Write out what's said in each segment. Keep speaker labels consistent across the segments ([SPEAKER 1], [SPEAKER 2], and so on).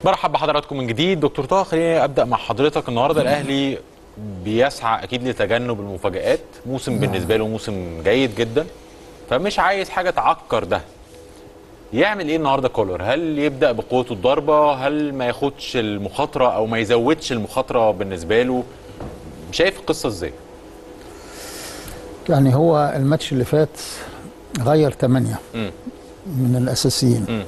[SPEAKER 1] مرحب بحضراتكم من جديد دكتور طه خليني ابدا مع حضرتك النهارده الاهلي بيسعى اكيد لتجنب المفاجآت موسم بالنسبه له موسم جيد جدا فمش عايز حاجه تعكر ده يعمل ايه النهارده كولر هل يبدا بقوه الضربه هل ما ياخدش المخاطره او ما يزودش المخاطره بالنسبه له شايف القصه ازاي
[SPEAKER 2] يعني هو الماتش اللي فات غير ثمانية
[SPEAKER 1] مم.
[SPEAKER 2] من الأساسيين
[SPEAKER 1] مم.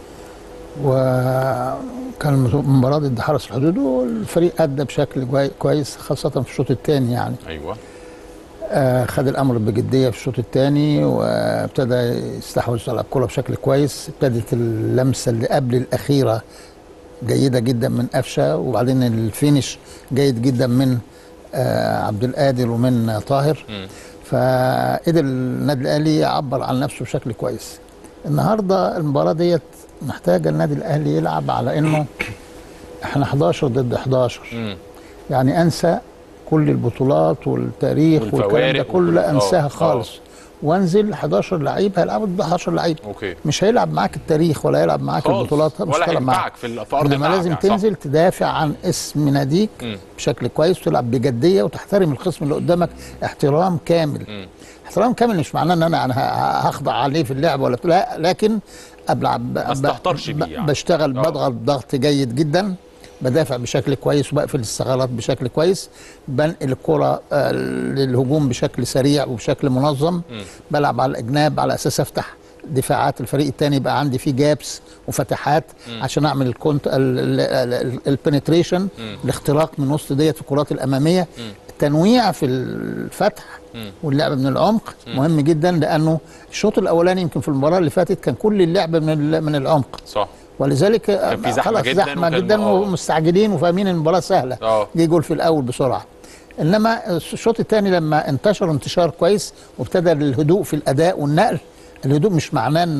[SPEAKER 2] وكان مباراة ضد حرس الحدود والفريق أدى بشكل كوي- كويس خاصة في الشوط الثاني يعني
[SPEAKER 1] ايوه
[SPEAKER 2] آه، خد الأمر بجدية في الشوط الثاني وابتدى يستحوذ على الكرة بشكل كويس ابتدت اللمسة اللي قبل الأخيرة جيدة جدا من قفشة وبعدين الفينش جيد جدا من آه، عبد القادر ومن طاهر
[SPEAKER 1] مم.
[SPEAKER 2] فقدر النادي الاهلي يعبر عن نفسه بشكل كويس النهارده المباراه ديت محتاجه النادي الاهلي يلعب على انه احنا 11 ضد 11
[SPEAKER 1] مم.
[SPEAKER 2] يعني انسى كل البطولات والتاريخ والكلام ده
[SPEAKER 1] والفوارق وكل-
[SPEAKER 2] كله
[SPEAKER 1] آه،
[SPEAKER 2] انساها
[SPEAKER 1] آه.
[SPEAKER 2] خالص وانزل 11 لعيب هيلعبوا ضد 11 لعيب
[SPEAKER 1] اوكي
[SPEAKER 2] مش هيلعب معاك التاريخ ولا هيلعب معاك
[SPEAKER 1] خالص.
[SPEAKER 2] البطولات مش
[SPEAKER 1] ولا
[SPEAKER 2] هيلعب معاك
[SPEAKER 1] هينفعك في ال- في ارض
[SPEAKER 2] انما
[SPEAKER 1] الملعب
[SPEAKER 2] لازم
[SPEAKER 1] يعني، صح؟
[SPEAKER 2] تنزل تدافع عن اسم ناديك
[SPEAKER 1] مم.
[SPEAKER 2] بشكل كويس وتلعب بجديه وتحترم الخصم اللي قدامك احترام كامل
[SPEAKER 1] مم.
[SPEAKER 2] احترام كامل مش معناه ان انا انا ه- هخضع عليه في اللعب ولا لا لكن ابلعب ب-
[SPEAKER 1] استهترش بيه
[SPEAKER 2] ب-
[SPEAKER 1] يعني.
[SPEAKER 2] بشتغل
[SPEAKER 1] آه.
[SPEAKER 2] بضغط ضغط جيد جدا بدافع بشكل كويس وبقفل الثغرات بشكل كويس بنقل الكرة آه، للهجوم بشكل سريع وبشكل منظم بلعب على الاجناب على اساس افتح دفاعات الفريق الثاني يبقى عندي فيه جابس وفتحات عشان اعمل الكونت البنتريشن الاختراق من وسط ديت في الكرات الاماميه التنويع في الفتح واللعب من العمق مهم جدا لانه الشوط الاولاني يمكن في المباراه اللي فاتت كان كل اللعب من ال- من العمق
[SPEAKER 1] صح
[SPEAKER 2] ولذلك
[SPEAKER 1] كان في زحمة
[SPEAKER 2] خلاص
[SPEAKER 1] جداً
[SPEAKER 2] زحمه
[SPEAKER 1] وكان-
[SPEAKER 2] جدا
[SPEAKER 1] آه.
[SPEAKER 2] ومستعجلين وفاهمين ان المباراه سهله
[SPEAKER 1] اه
[SPEAKER 2] جه جول في الاول بسرعه انما الشوط الثاني لما انتشر انتشار كويس وابتدى الهدوء في الاداء والنقل الهدوء مش معناه ان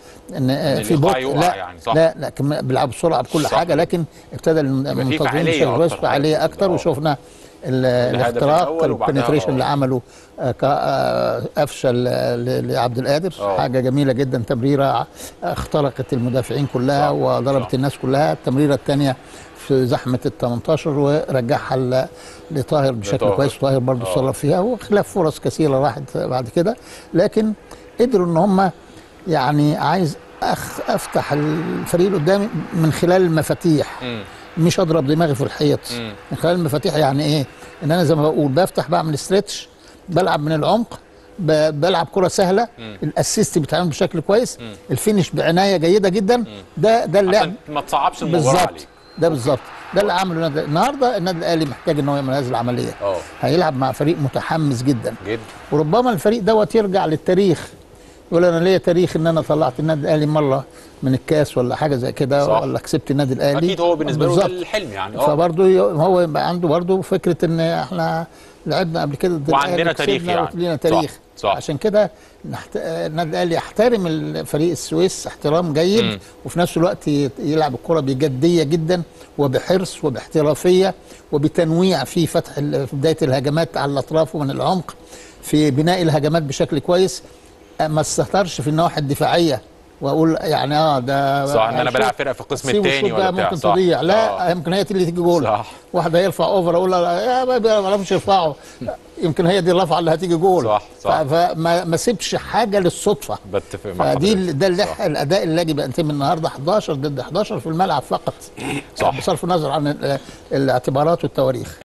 [SPEAKER 2] ان في
[SPEAKER 1] الإيقاع
[SPEAKER 2] بطء
[SPEAKER 1] يقع
[SPEAKER 2] لا
[SPEAKER 1] يعني، صح.
[SPEAKER 2] لا لكن بيلعبوا بسرعه بكل
[SPEAKER 1] صح.
[SPEAKER 2] حاجه لكن ابتدى المنتظمين
[SPEAKER 1] فعالية
[SPEAKER 2] بشكل كويس
[SPEAKER 1] أكتر.
[SPEAKER 2] فعاليه اكتر
[SPEAKER 1] آه.
[SPEAKER 2] وشفنا ال- الاختراق
[SPEAKER 1] الأول وبعدها
[SPEAKER 2] البنتريشن
[SPEAKER 1] آه.
[SPEAKER 2] اللي عمله آه، ك- آه، قفشه ل- ل- لعبد القادر
[SPEAKER 1] آه.
[SPEAKER 2] حاجه جميله جدا تمريره اخترقت المدافعين كلها
[SPEAKER 1] صح.
[SPEAKER 2] وضربت
[SPEAKER 1] صح.
[SPEAKER 2] الناس كلها التمريره الثانيه في زحمه ال 18 ورجعها ل- لطاهر بشكل
[SPEAKER 1] لطاهر.
[SPEAKER 2] كويس وطاهر برضه
[SPEAKER 1] آه.
[SPEAKER 2] صرف فيها وخلاف فرص كثيره راحت بعد كده لكن قدروا ان هم يعني عايز أخ افتح الفريق اللي قدامي من خلال المفاتيح
[SPEAKER 1] مم.
[SPEAKER 2] مش اضرب دماغي في الحيط
[SPEAKER 1] مم.
[SPEAKER 2] من خلال المفاتيح يعني ايه ان انا زي ما بقول بفتح بعمل ستريتش بلعب من العمق ب- بلعب كره سهله الاسيست بيتعمل بشكل كويس الفينش بعنايه جيده جدا ده ده اللعب
[SPEAKER 1] عشان ما تصعبش المباراه
[SPEAKER 2] بالظبط
[SPEAKER 1] عليك
[SPEAKER 2] ده بالظبط ده اللي عمله النادي النهارده النادي الاهلي محتاج ان هو يعمل هذه العمليه
[SPEAKER 1] اه
[SPEAKER 2] هيلعب مع فريق متحمس جدا
[SPEAKER 1] جدا
[SPEAKER 2] وربما الفريق دوت يرجع للتاريخ يقول انا ليا تاريخ ان انا طلعت النادي الاهلي مره من الكاس ولا حاجه زي كده
[SPEAKER 1] صح.
[SPEAKER 2] ولا كسبت النادي الاهلي
[SPEAKER 1] اكيد هو بالنسبه له ده
[SPEAKER 2] بالظبط.
[SPEAKER 1] الحلم يعني اه
[SPEAKER 2] فبرضه ي- هو يبقى عنده برضه فكره ان احنا لعبنا قبل كده ضد
[SPEAKER 1] وعندنا
[SPEAKER 2] الأهلي،
[SPEAKER 1] تاريخ
[SPEAKER 2] كسبنا
[SPEAKER 1] يعني.
[SPEAKER 2] ولينا
[SPEAKER 1] صح،
[SPEAKER 2] تاريخ
[SPEAKER 1] صح.
[SPEAKER 2] عشان كده نحت... النادي الاهلي يحترم الفريق السويس احترام جيد
[SPEAKER 1] مم.
[SPEAKER 2] وفي نفس الوقت ي- يلعب الكره بجديه جدا وبحرص وباحترافيه وبتنويع في فتح ال- في بدايه الهجمات على الاطراف ومن العمق في بناء الهجمات بشكل كويس ما استهترش في النواحي الدفاعيه واقول يعني اه ده
[SPEAKER 1] صح ان انا
[SPEAKER 2] هشوف-
[SPEAKER 1] بلعب فرقه في القسم
[SPEAKER 2] سيبوا
[SPEAKER 1] الثاني
[SPEAKER 2] الشوط ده
[SPEAKER 1] ولا بتاع
[SPEAKER 2] ممكن
[SPEAKER 1] صح
[SPEAKER 2] تضيع لا
[SPEAKER 1] آه.
[SPEAKER 2] يمكن هي دي اللي تيجي جول
[SPEAKER 1] صح
[SPEAKER 2] واحد هيرفع اوفر اقول له يا ما بيعرفش يرفعه يمكن هي دي الرفعه اللي هتيجي جول
[SPEAKER 1] صح، صح.
[SPEAKER 2] ف- فما ما سيبش حاجه للصدفه
[SPEAKER 1] بتفق مع
[SPEAKER 2] فدي
[SPEAKER 1] حضرتك.
[SPEAKER 2] ال- ده اللي
[SPEAKER 1] صح.
[SPEAKER 2] الاداء اللي يجب ان يتم النهارده 11 ضد 11 في الملعب فقط
[SPEAKER 1] صح.
[SPEAKER 2] بصرف النظر عن ال- الاعتبارات والتواريخ